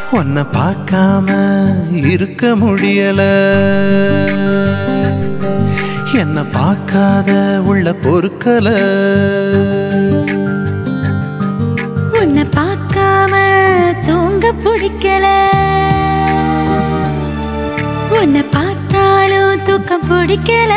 உன்னை பார்க்காம இருக்க முடியல என்ன பார்க்காத உள்ள பொறுக்கல உன்னை பார்க்காம தூங்க பிடிக்கல உன்னை பார்த்தாலும் தூக்கம் பிடிக்கல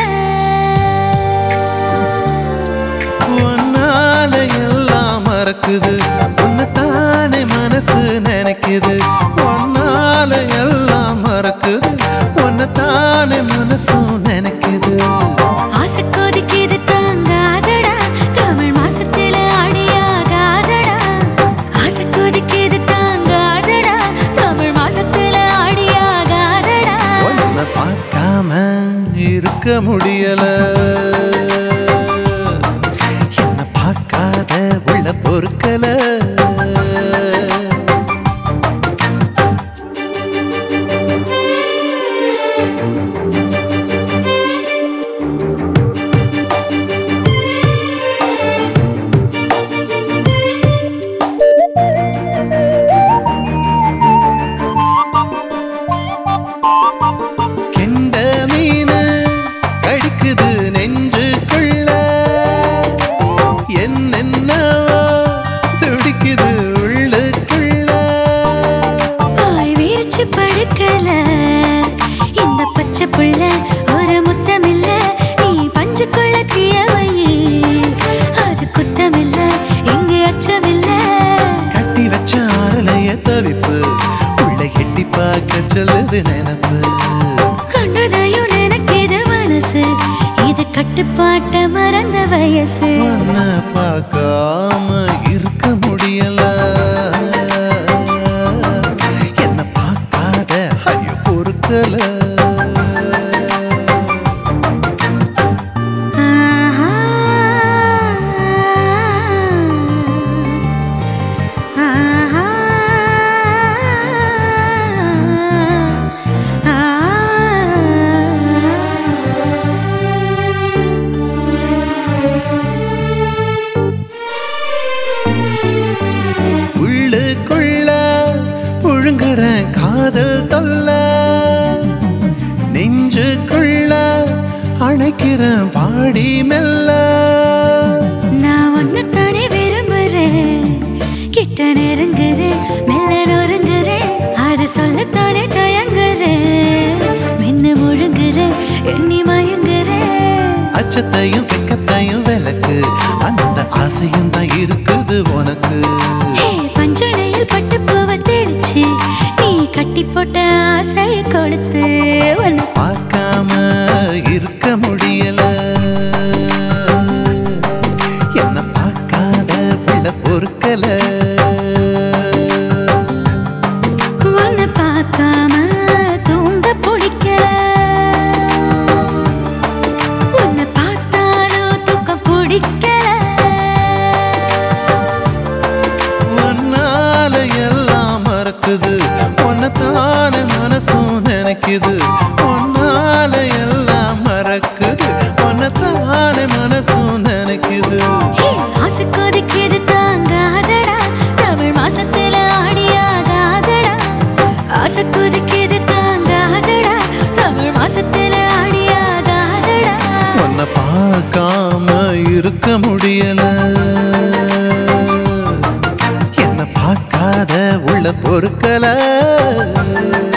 உன்னால எல்லாம் மறக்குது உன்னை தானே மனசு நினைக்குது உன்னால எல்லாம் மறக்குது உன்னை தானே மனசும் நினைக்குது ஆசை கொதிக்குது தாங்காதடா தமிழ் மாசத்துல அடியாகாதடா ஆசை கொதிக்குது தாங்காதடா தமிழ் மாசத்துல அடியாகாதடா உன்னை பார்க்காம இருக்க முடியல என்ன பார்க்காத உள்ள பொறுக்கல கெண்ட மீன் கடிக்குது நெஞ்சுக்குள்ள என்னென்னவோ துடிக்குது உள்ளுக்குள்ள பாய் விரிச்சு படுக்கல இந்த பச்சை புள்ள ஒரு முத்தமில்ல நீ பஞ்சுக்குள்ள தீயவை அது குத்தமில்ல இங்கு அச்சமில்ல கட்டி வச்ச ஆறலைய தவிப்பு உள்ள எட்டி பார்க்க சொல்லுது நினப்பு கண்டதையும் நினைக்கிது மனசு இது கட்டுப்பாட்ட மறந்த வயசு உன்னை பார்க்காம இருக்க முடியல என்ன பார்க்காத ஐயோ பொறுக்கல ஆஹா. ஆஹா. ஆஹா. உள்ளுக்குள்ள புழுங்குற காதல் தொல்ல நெஞ்சுக்குள்ள அணைக்கிற பாடி மெல்ல நான் ஒன்னுத்தானே விரும்புறேன் கிட்ட நெருங்குறேன் மெல்ல நொறுங்குறேன் அத சொல்லத்தானே தயங்குறேன் மென்னு முழுங்குறேன் எண்ணி மயங்குறேன் அச்சத்தையும் வெக்கத்தையும் விளக்கு அந்த ஆசையும் தான் இருக்குது உனக்கு ஹே, பஞ்சுளையில் பட்டு பூவை தெளிச்சு நீ கட்டி போட்ட ஆசையை கொடுத்து உன்னை பார்க்காம இருக்க முடியல என்ன பார்க்காத உள்ள பொறுக்கல உன்னை பார்க்காம தூங்க பிடிக்கல உன்னை பார்த்தாலும் தூக்கம் பிடிக்கல உன்னால எல்லாம் மறக்குது உன்னைத்தானே மனசும் நினைக்குது உன்னால எல்லாம் மறக்குது உன்னைத்தானே மனசும் நினைக்குது ஹே, ஆசை கொதிக்குது தாங்காதடா தமிழ் மாசத்துல ஆடியாகாதடா ஆசை கொதிக்குது தாங்காதடா தமிழ் மாசத்துல ஆடியாகாதடா உன்னை பார்க்காம இருக்க முடியல என்ன பார்க்காத உள்ள பொறுக்கல